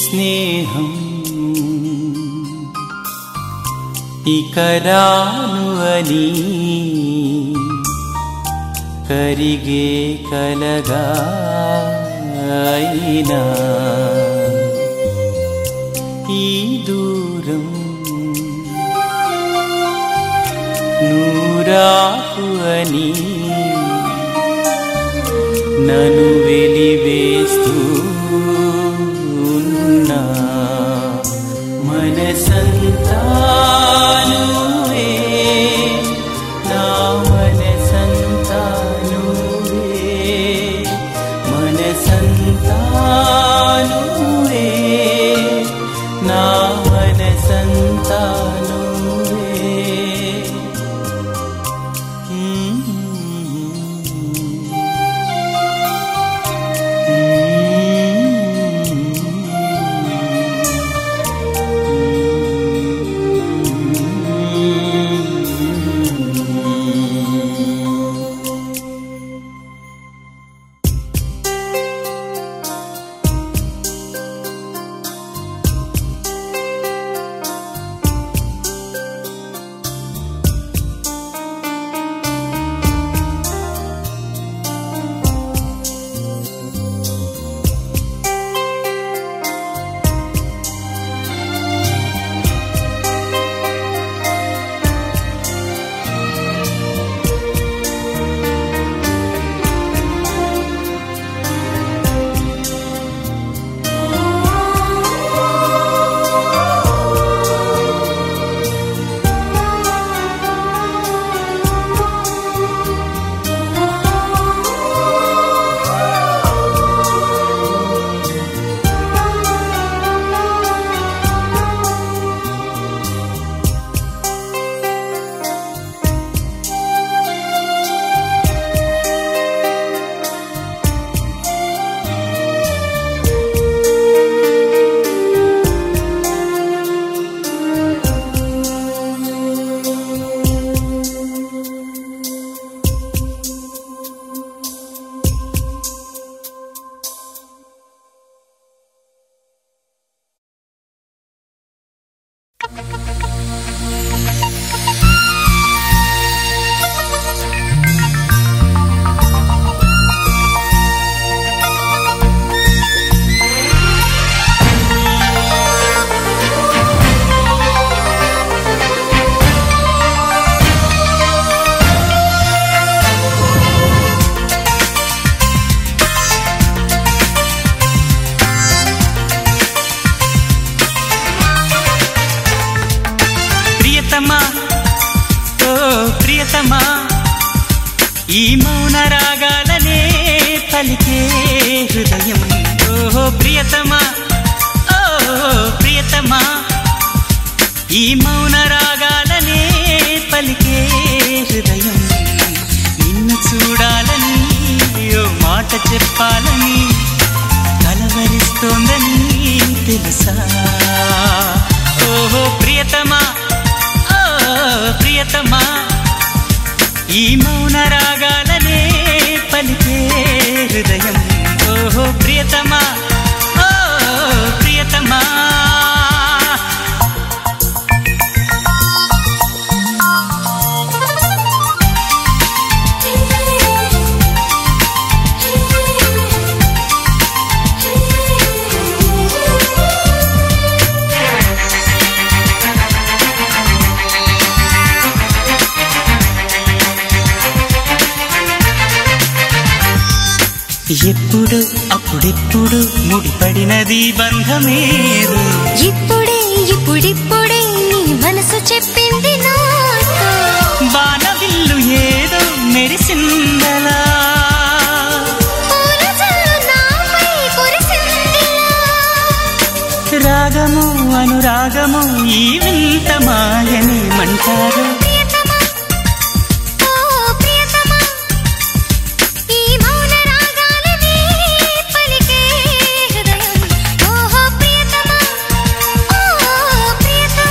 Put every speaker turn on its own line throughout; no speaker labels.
స్నేహం ఇక రాను అని కరిగే కలగా అయినా ఈ దూరం నూరాకు అని నన్ను వెలివేస్తూ ఉన్నా మనసంతా నువ్వే నా మనసంతా నువ్వే మనసంతా నువ్వే నా మనసంతా నువ్వే ప్రియతమా ఓ ప్రియతమా ఈ మౌన రాగాలనే పలికే హృదయం ఓ ప్రియతమా ఓ ప్రియతమా ఈ మౌన రాగాలనే పలికే హృదయం నిన్ను చూడాలని ఓ మాట చెప్పాలని కలవరిస్తోందని తెలుసా ఓహో ప్రియతమా ఓ ప్రియతమా ఈ మౌన రాగాలనే పలికే హృదయం ఓహో ప్రియతమా ఓ ప్రియతమా ఎప్పుడు అప్పుడెప్పుడు ముడిపడినది బంధమేదు
ఇప్పుడే ఇప్పుడిప్పుడే నీ మనసు చెప్పింది నాతో
బాణవిల్లు ఏదో మెరిసిందలా
పూల జల్లు నాపై కురిసిందిలా.
రాగము అనురాగము ఈ వింత మాయని మంటారు
ప్రియతమా, ఓ ప్రియతమా, ఈ మౌన రాగాలనే పలికే హృదయం. ఓహో ప్రియతమా, ఓ ప్రియతమా.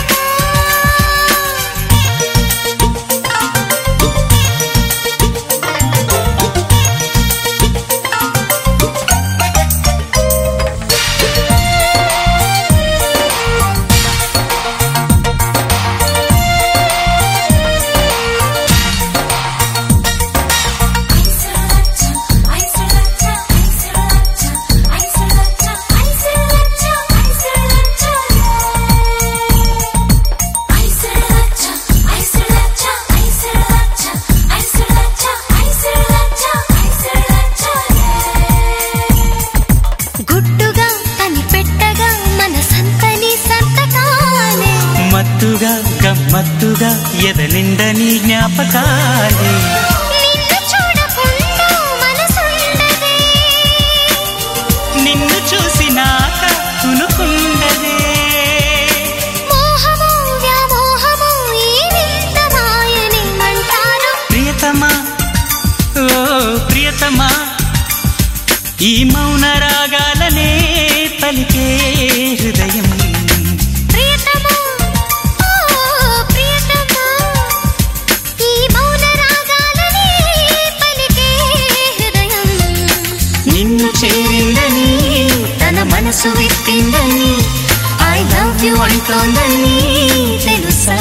మత్తుగా గమ్మత్తుగా ఎదలిండ నీ జ్ఞాపకాలే
నిన్ను చూడకుండా మనసుండదే
నిన్ను చూసినాక తునుకుండదే
మోహము వ్యామోహము ఈ వింత మాయని అంటారు
ప్రియతమా ఓ ప్రియతమా ఈ మౌన రాగాలనే పలికే హృదయం
ప్రియతమా ఓ ప్రియతమా ఈ మౌన రాగాలనే పలికే హృదయం
నిన్ను చేరిందని
తన మనసు విప్పిందని ఐ లవ్ యు అంటోందని తెలుసా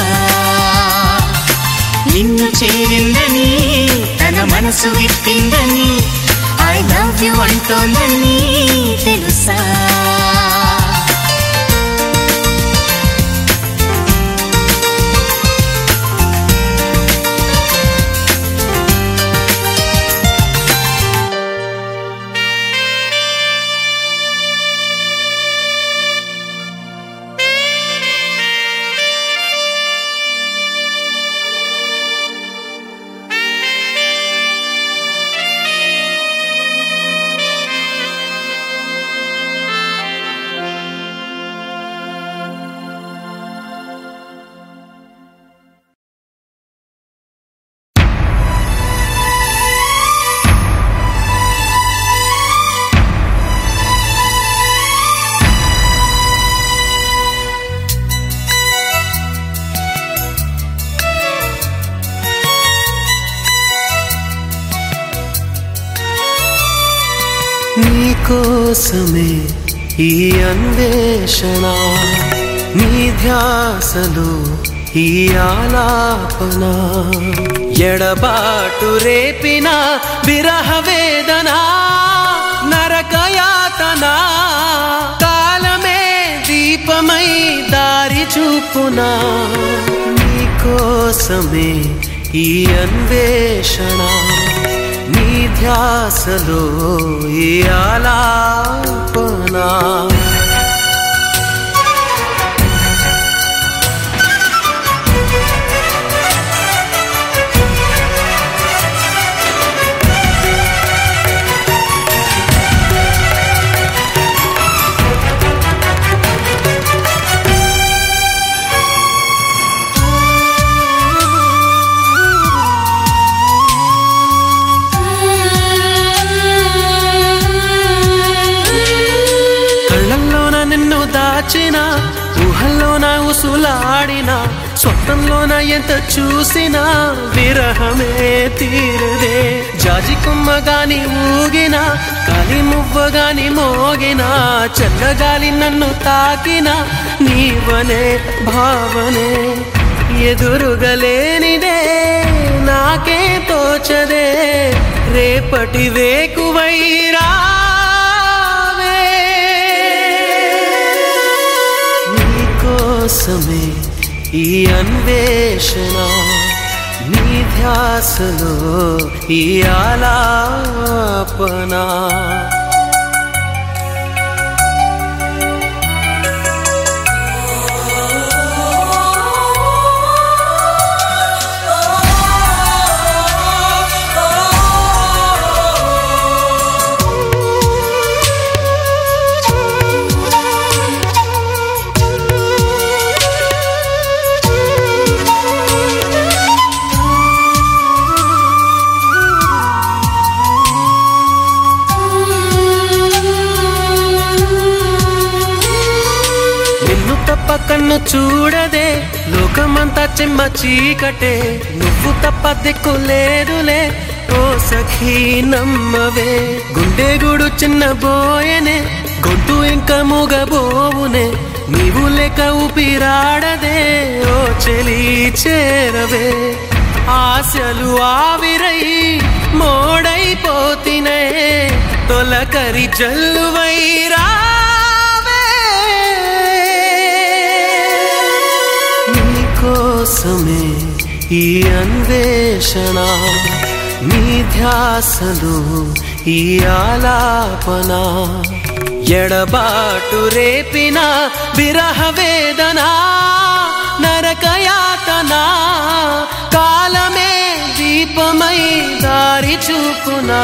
నిన్ను చేరిందని
తన మనసు విప్పిందని ఐ లవ్ యు అంటోందని తెలుసా
నీకోసమే ఈ అన్వేషణ నీ ధ్యాసలో ఈ ఆలాపన ఎడబాటు రేపిన విరహ వేదన నరకయాతన కాలమే దీపమై దారి చూపునా నీకోసమే ఈ అన్వేషణ నీ ధ్యాసలో ఈ ఆలాపన కళ్ళల్లోన నిన్ను దాచిన ఊహల్లోన ఉసులాడిన స్వప్నంలోన ఎంత చూసినా విరహమే తీరదే జాజి కొమ్మ గాని ఊగిన కాలి మువ్వ గాని మోగిన చల్లగాలి నన్ను తాకిన నీవనే భావనే ఎదురుగలేనిదే నాకే తోచదే రేపటి వేకువైరా నీకోసమే ఈ అన్వేషణ నీ ధ్యాసలో ఈ ఆలాపన నిన్ను తప్ప కన్ను చూడదే లోకమంతా చెమ్మ చీకటే నువ్వు తప్ప దిక్కు లేదులే ఓ సఖీ నమ్మవే గుండె గూడు చిన్న బోయనే గొంతు ఇంకా మూగబోవునే నీవు లేక ఊపిరాడదే ఓ చెలి చేరవే ఆశలు ఆవిరై మోడైపోతినే తొలకరి జల్లువై రావే నీకోసమే ఈ అన్వేషణ నీ ధ్యాసలు ఈ ఆలాపన ఎడబాటు రేపిన విరహ వేదన నరకయాతనా కాలమే దీపమై దారి చూపునా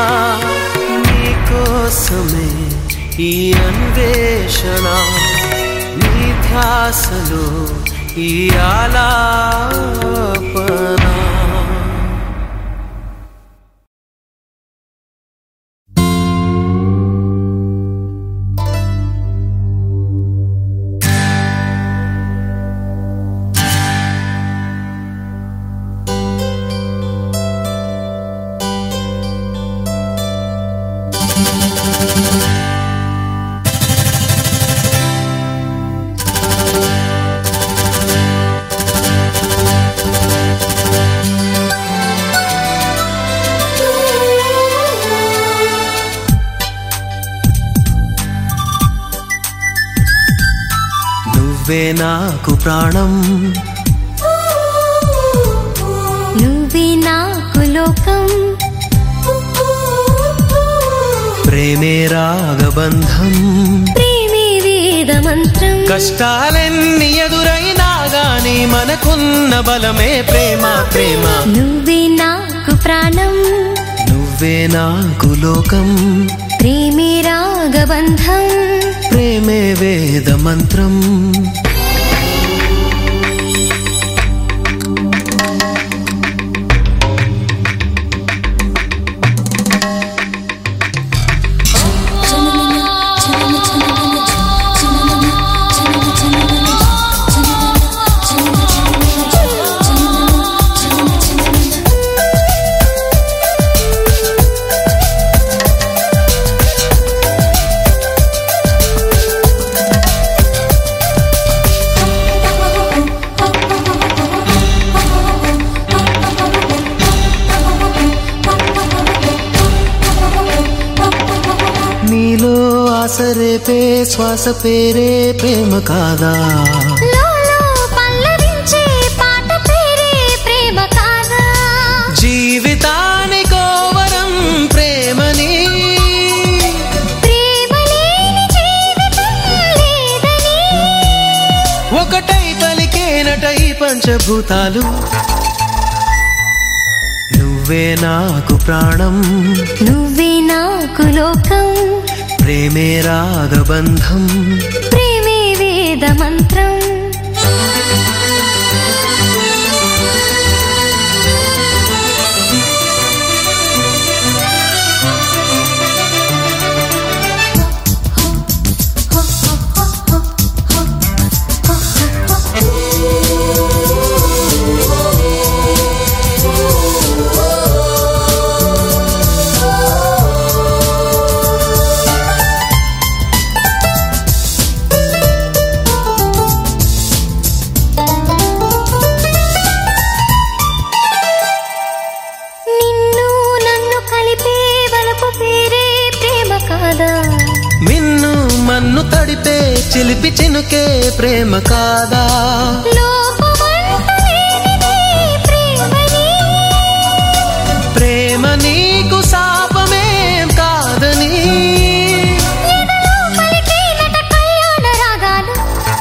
నీకోసమే ఈ అన్వేషణ నీ ధ్యాసలో ఈ ఆలాపనా నువ్వే నాకు ప్రాణం
నువ్వే నాకు లోకం
ప్రేమే రాగబంధం
ప్రేమే వేద మంత్రం
కష్టాలెన్ని ఎదురైనా గాని మనకున్న బలమే ప్రేమ ప్రేమ
నువ్వే నాకు ప్రాణం
నువ్వే నాకు లోకం
ప్రేమే రాగబంధం
ప్రేమే వేద మంత్రం నీలో ఆసరేపే శ్వాస పేరే ప్రేమ కాదా
లోలో పల్లవించే పాట పేరే ప్రేమ కాదా
జీవితానికో వరం ప్రేమని
ప్రేమ లేని జీవితం లేదని
ఒకటై పలికేనటై పంచభూతాలు నువ్వే నాకు ప్రాణం
నువ్వే నాకు లోకం
ప్రేమే రాగబంధం
ప్రేమే వేద మంత్రం నిన్ను నన్ను కలిపే వలపు పేరే ప్రేమ కాదా
మిన్ను మన్ను తడిపే చిలిపి చినుకే ప్రేమ కాదా
లోపమంటూ లేనిదే ప్రేమని
ప్రేమ నీకు శాపమేం కాదని
ఎదలో పలికేనట కళ్యాణ రాగాలు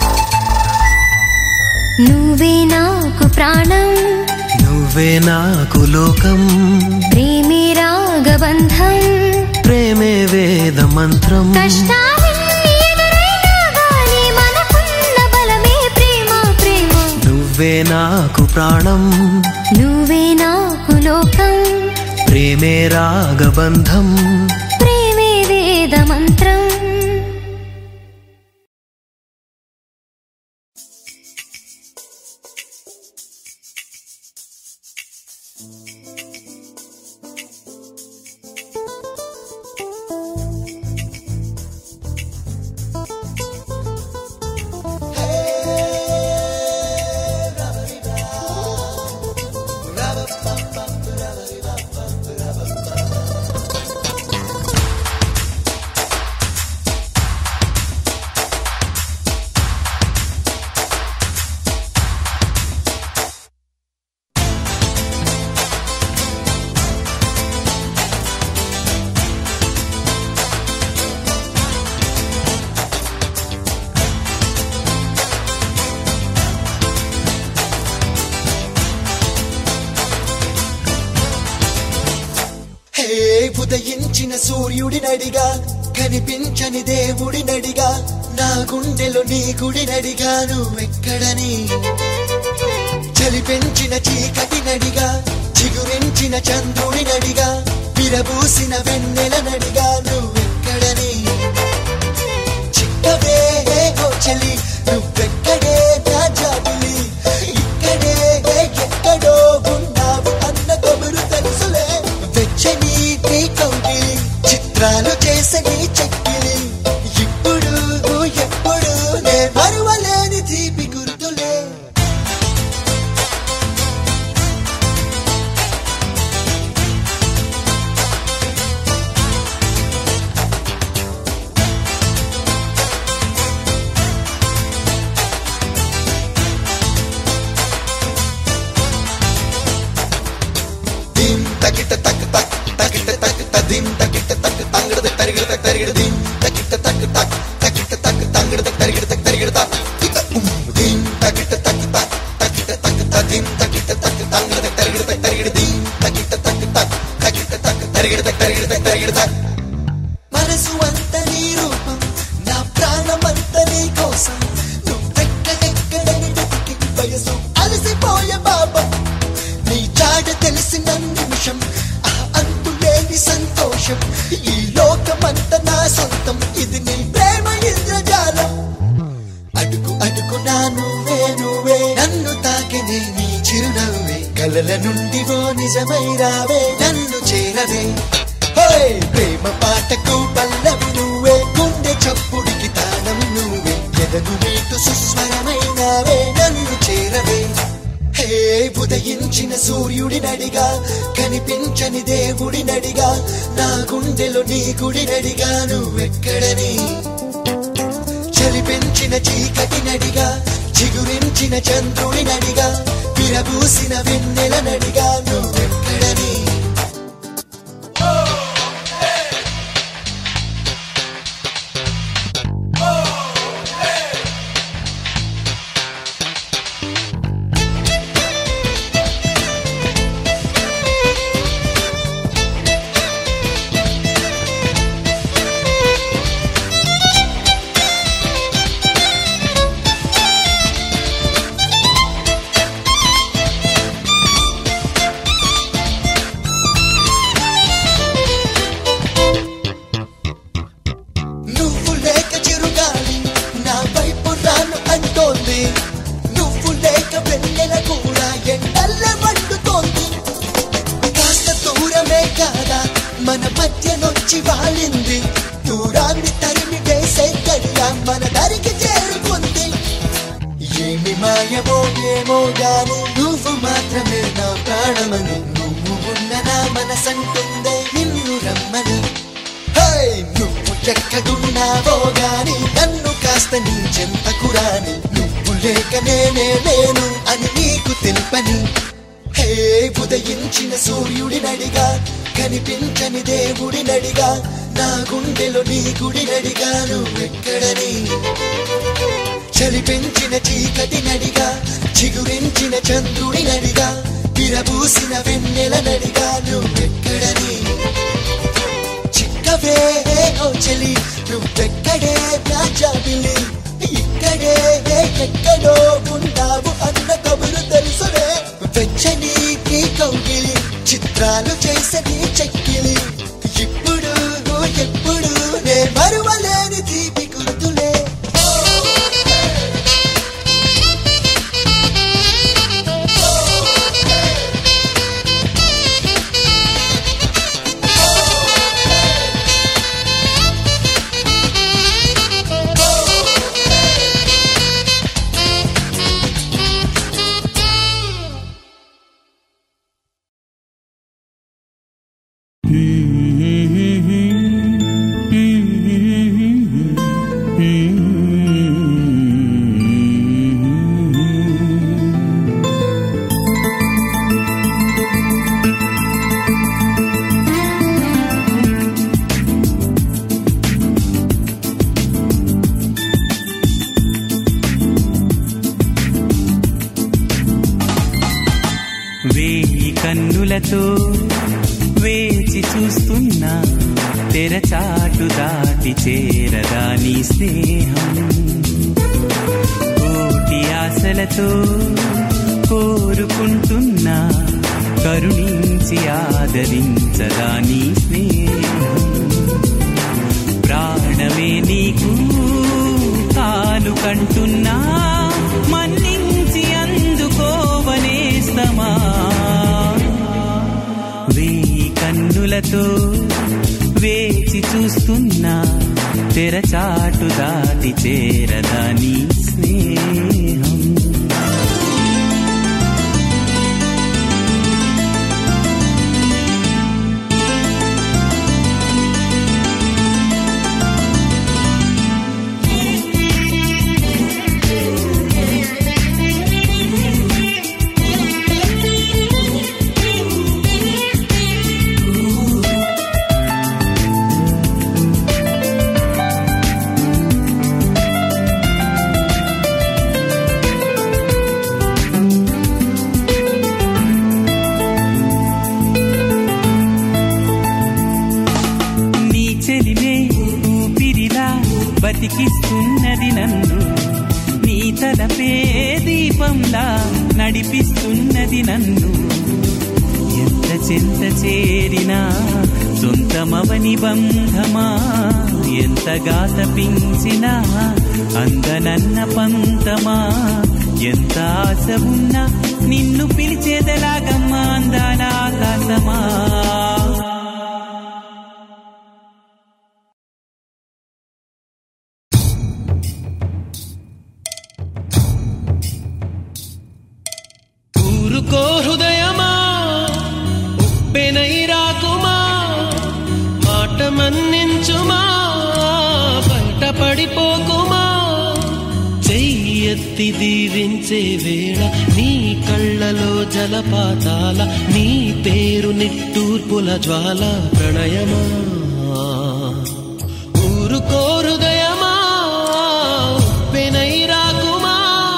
నువ్వే నాకు ప్రాణం
నువ్వే నాకు లోకం
ప్రేమే రాగబంధం
ప్రేమే వేద మంత్రం
కష్టాలన్నీ ఎదురైనా గానీ మనకున్న బలమే ప్రేమ ప్రేమ
నువ్వే నాకు ప్రాణం
నువ్వే నాకు లోకం
ప్రేమే రాగబంధం
ప్రేమే వేద మంత్రం
ఉదయించిన సూర్యుడినడిగా కనిపించని దేవుడినడిగా నా గుండెలో నీ గుడినడిగా నువ్వెక్కడని చలి పెంచిన చీకటినడిగా చిగురించిన చంద్రుడినడిగా విరబూసిన వెన్నెల నడిగా నువ్వెక్కడని చిక్కవే ఓ చలి నువ్వెక్కడే నా జాబిలి ఇక్కడే ఎక్కడో ఉన్నావు అన్న కబురు తెలుసులే వెచ్చని నీ కౌగిలి చిత్రాలు చేసని చెక్కిలి ఇప్పుడు ఎప్పుడు నే మరువలేని తీపి గుర్తులే దిం తకిట తక్ తక్ తకిట తక్ తదిం తకిట తక్ తంగడ తరిగిడ తక్ తరిగిడ దిం తకిట తక్ తక్ తకిట తక్ తంగడ తరిగిడ తక్ తరిగిడ తక్ ఇక ఉమ్ దిం తకిట తక్ తక్ తకిట తక్ తదిం తకిట తక్ తంగడ తరిగిడ తక్ తరిగిడ దిం తకిట తక్ తక్ తకిట తక్ తరిగిడ తక్ తరిగిడ తక్ తరిగిడ తక్ మనసు అంత నీ రూపం నా ప్రాణమంత నీ కోసం నువ్వెక్కడెక్కడని వెతికి వయసు అలసిపోయే బాబా నీ జాడ తెలిసిన నిమిషం ఆ అంతులేని సంతోషం ఈ లోకమంత నా సొంతం ఇది నీ ప్రేమ ఇంద్రజాలం అడుగు అడుగు నా నువ్వే నువ్వే నన్ను తాకినే నీ చిరునవ్వే కలల నుండి ఓ నిజమై రావే నన్ను చేరవే హోయ్ ప్రేమ పాటకు పల్లవి నువ్వే గుండె చప్పుడికి తాళం నువ్వే ఎదగు మీటు సుస్వరమైనావే నన్ను చేరవే హే ఉదయించిన సూర్యుడినడిగా కనిపించని దేవుడినడిగా నా గుండెలో నీ గుడినడిగా నువ్వెక్కడని చలి పెంచిన చీకటినడిగా చిగురించిన చంద్రుడినడిగా విరబూసిన వెన్నెల నడిగా నువ్వెక్కడని నువ్వు లేక చిరుగాలి నా వైపు రాను అంటోంది నువ్వు లేక వెన్నెల కూడా ఎండల్ల వండుతోంది కాస్త దూరమే కాదా మన మధ్య నొచ్చి వాలింది దూరాన్ని తరిమి వేసే గడియ మన దరికి చేరుకుంది ఏమి మాయమో ఏమో గాని నువ్వు మాత్రమే నా ప్రాణమని నువ్వు ఉన్న నా మనసంటుందే నిన్ను రమ్మని హై నువ్వు ఎక్కడున్నావో గాని నన్ను కాస్త నీ చెంతకు రాని నువ్వు లేక నేనే లేను అని నీకు తెలుపని హే ఉదయించిన సూర్యుడినడిగా కనిపించని దేవుడినడిగా నా గుండెలో నీ గుడినడిగా నువ్వెక్కడని చలి పెంచిన చీకటి నడిగా చిగురించిన చంద్రుడి నడిగా విరబూసిన వెన్నెల నడిగా నువ్వెక్కడని చిక్కవే ఓ చలి నువ్వెక్కడే నా జాబిలి ఇక్కడే ఎక్కడో ఉన్నావు అన్న కబురు తెలుసులే వెచ్చని నీ కౌగిలి చిత్రాలు చేసని చెక్కిలి ఇప్పుడు ఎప్పుడు నే మరువలేని తీపి గుర్తులే
వేయి కన్నులతో వేచి చూస్తున్నా తెరచాటు దాటి చేరదా నీ స్నేహం కోటి ఆశలతో కోరుకుంటున్నా కరుణించి ఆదరించదా నీ స్నేహం ప్రాణమే నీకు కాలు కంటున్నా మన్నించి అందుకోవనేస్తమా వేయి కన్నులతో వేచి చూస్తున్నా తెరచాటు దాటి చేరదా నీ స్నేహం నీ చెలిమే ఊపిరిలా బతికిస్తున్నది నన్ను నీ తలపే దీపంలా నడిపిస్తున్నది నన్ను ఎంత చెంత చేరినా సొంతమవని బంధమా ఎంతగా తపించినా అందనన్న పంతమా ఎంత ఆశ ఉన్నా నిన్ను పిలిచేదలాగమ్మా అందాల ఆకాశమా
ఊరుకో హృదయమా ఉప్పెనై రాకుమా మాట మన్నించుమా బయట పడిపోకుమా చెయ్యెత్తి దీవించే వేళ నీ కళ్ళలో జలపాతాల నీ పేరు నిట్టూర్పుల జ్వాల ప్రణయమా ఊరుకో హృదయమా ఉప్పెనై రాకుమా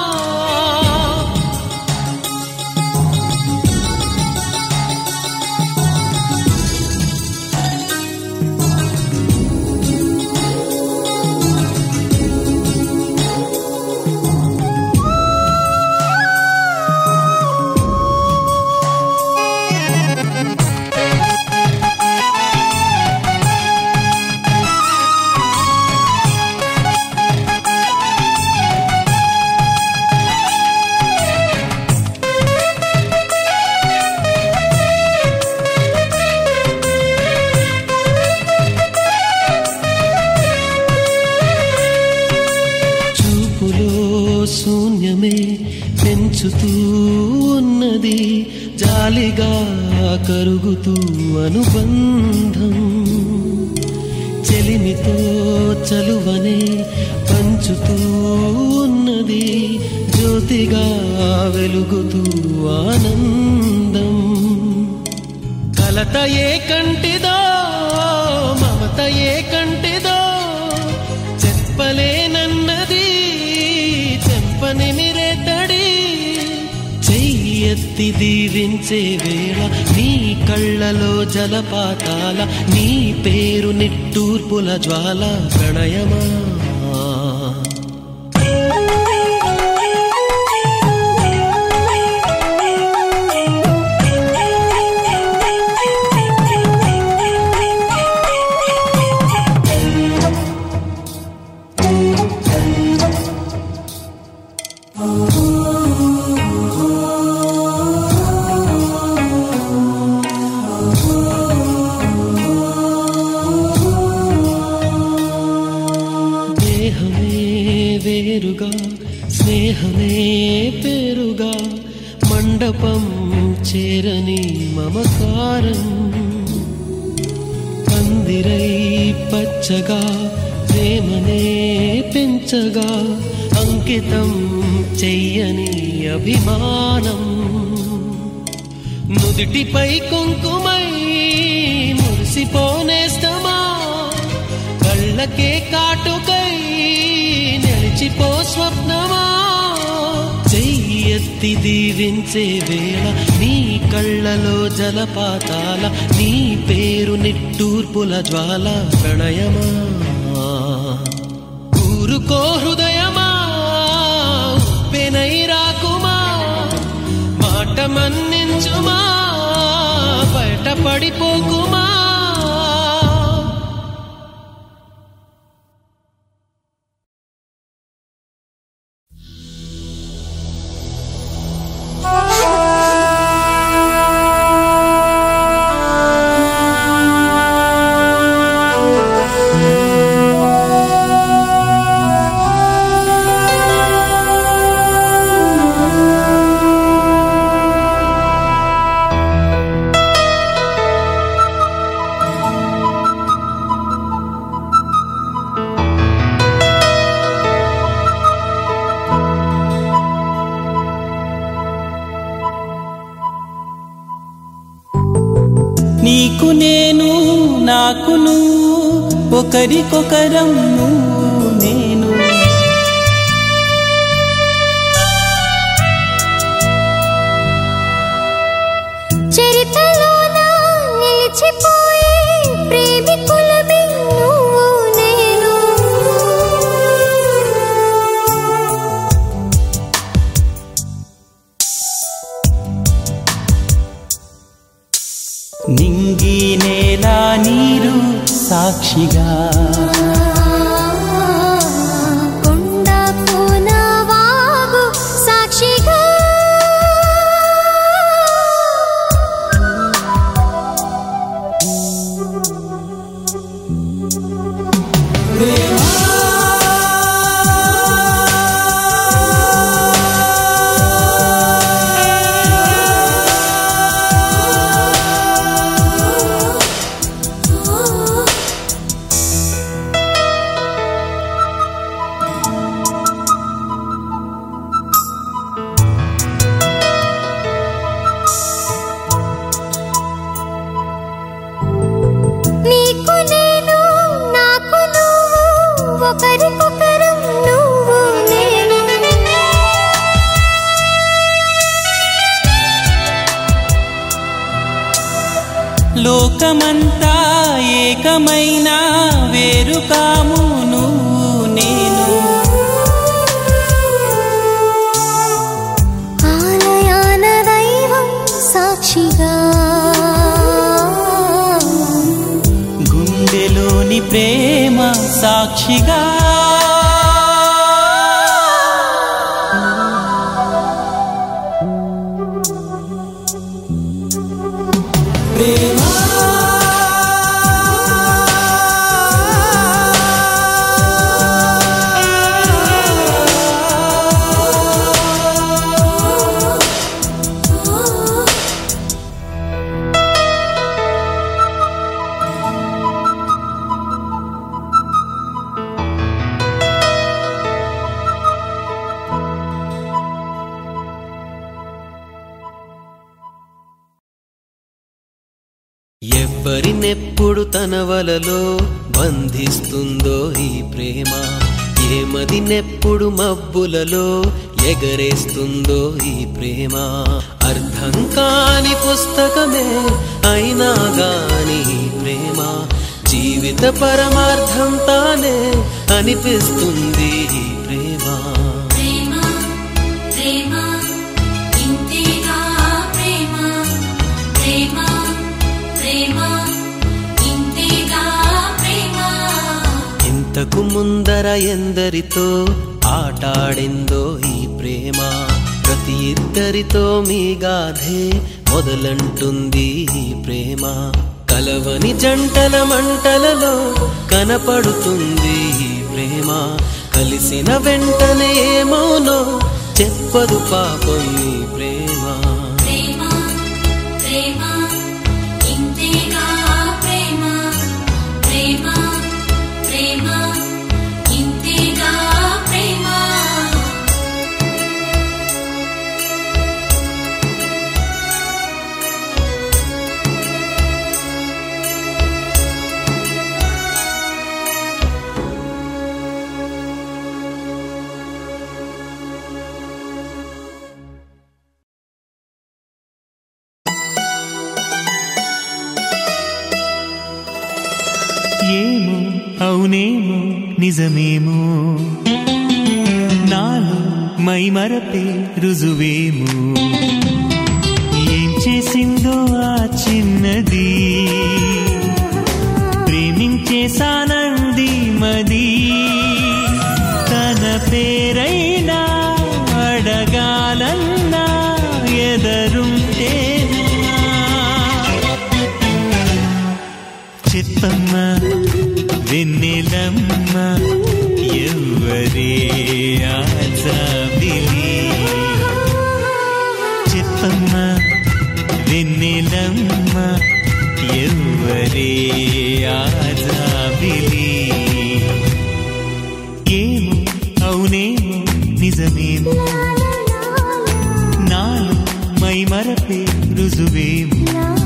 చూపులో శూన్యమే పెంచుతూ ఉన్నది జాలిగా కరుగుతూ అనుబంధం చెలిమితో చలువనే పంచుతూ ఉన్నది జ్యోతిగా వెలుగుతూ ఆనందం కలత ఏ కంటిదో మమత ఏ కంటిదో చెప్పలేనన్నది చెంపని మిరేతడి చెయ్యెత్తి దీవించే వేళ నీ కళ్ళలో జలపాతాల నీ పేరు నిట్టూర్పుల జ్వాల ప్రణయమా దేహమే వేరుగా స్నేహమే పేరుగా మండపం చేరని మమకారం పందిరై పచ్చగా ప్రేమనే పెంచగా అంకితం చెయ్యని అభిమానం నుదిటిపై కుంకుమై మురిసిపోనేస్తమా కళ్ళకే కాటుకై నిలిచిపో స్వప్నమా చెయ్యెత్తి ఎత్తి దీవించే వేళ నీ కళ్ళలో జలపాతాల నీ పేరు నిట్టూర్పుల జ్వాల ప్రణయమా ఊరుకో హృదయమా ఉప్పెనై రాకుమా మాట మన్నించుమా బయట పడిపోకుమా
నీకు నేను నాకు నువ్వు ఒకరికొకరం నువ్వు నేను
చరితలోన నిలిచిపోయే ప్రేమికులమే నువ్వు నేను
నింగి నేల నీరు సాక్షిగా
కొండ కోన వాగు సాక్షిగా నీకు నేను నాకు నువ్వు ఒకరికొకరం నువ్వు నేను
లోకమంతా ఏకమైన వేరు కాము నువ్వు నేను
ఆలయాన దైవం సాక్షిగా
గుండెలోని ప్రేమ సాక్షిగా
ఎవ్వరినెప్పుడు తన వలలో బంధిస్తుందో ఈ ప్రేమ ఏమదినెప్పుడు మబ్బులలో ఎగరేస్తుందో ఈ ప్రేమ అర్థం కాని పుస్తకమే అయినా గాని ఈ ప్రేమ జీవిత పరమార్థం తానే అనిపిస్తుంది ఈ ప్రేమ
ప్రేమ ప్రేమ ఇంతేగా ప్రేమ ప్రేమ ప్రేమ ఇంతేగా ప్రేమ
ఇంతకు ముందర ఎందరితో ఆటాడిందో ఈ ప్రేమ ప్రతి ఇద్దరితో మీ గాథే మొదలంటుంది ఈ ప్రేమ కలవని జంటల మంటలలో కనపడుతుంది ఈ ప్రేమ కలిసిన వెంటనే ఏమోనో చెప్పదు పాపం ఈ ప్రేమ
ప్రేమ ప్రేమ ఇంతేగా ప్రేమ ప్రేమ ప్రేమ ఇంతేగా ప్రేమ
ఏమో అవునేమో నిజమేమో నాలో మై మరపే రుజువేమో ఏం చేసిందో ఆ చిన్నది ప్రేమించేసానంది మది తన పేరైనా అడగాలన్నా ఎదరుంటేనా చిత్తమ్మ వెన్నెలమ్మ ఎవ్వరే ఆజాబిలి చిత్తమ్మ వెన్నెలమ్మ ఎవ్వరే ఆజాబిలి ఏమో అవునేమో నిజమేమో నాలో మై మరపే రుజువేమో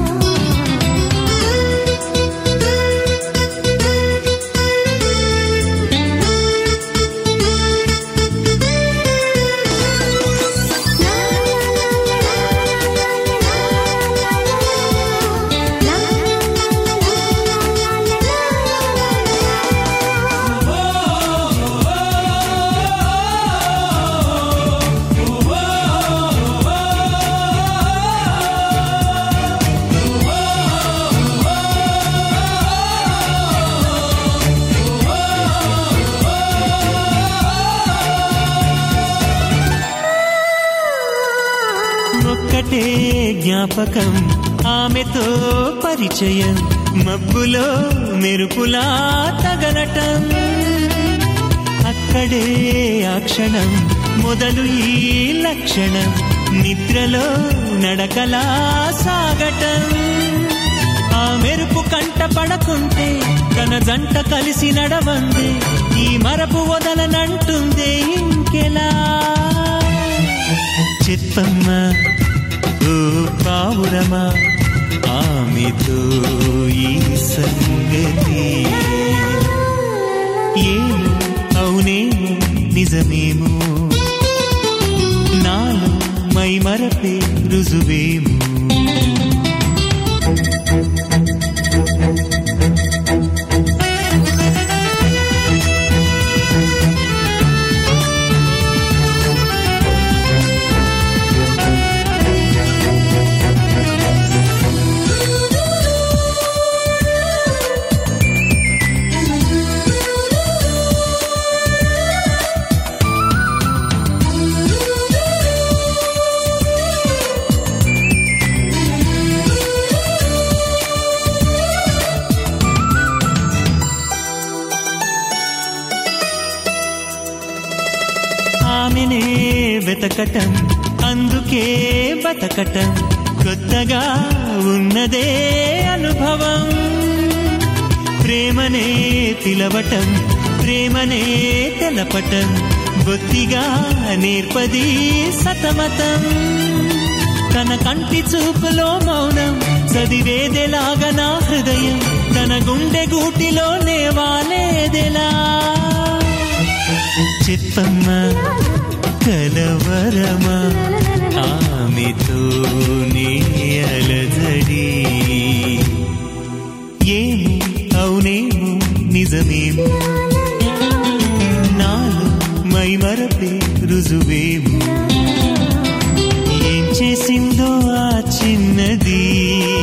ఒక్కటే జ్ఞాపకం ఆమెతో పరిచయం మబ్బులో మెరుపులా తగలటం అక్కడే ఆ క్షణం మొదలు ఈ లక్షణం నిద్రలో నడకలా సాగటం ఆ మెరుపు కంట పడకుంటే తన జంట కలిసి నడవందే ఈ మరపు వదలనంటుందే ఇంకెలా చిత్తమ్మ ఓ పావురమా ఆమెతో ఈ సంగతి ఏమో అవునేమో నిజమేమో నాలో మై మరపే రుజువేమో ఆమెనే వెతకటం అందుకే బతకటం కొత్తగా ఉన్నదే అనుభవం ప్రేమనే పిలవటం ప్రేమనే తెలపటం బొత్తిగా నేర్పది సతమతం తన కంటి చూపులో మౌనం చదివేదెలాగా నా హృదయం తన గుండె గూటిలో నేవాలేదెలా చెప్పమ్మ కలవరమా ఆమెతో నీ అలజడి ఏమో అవునేమో నిజమేమో నాలో మై మరపే రుజువేమో ఏం చేసిందో ఆ చిన్నది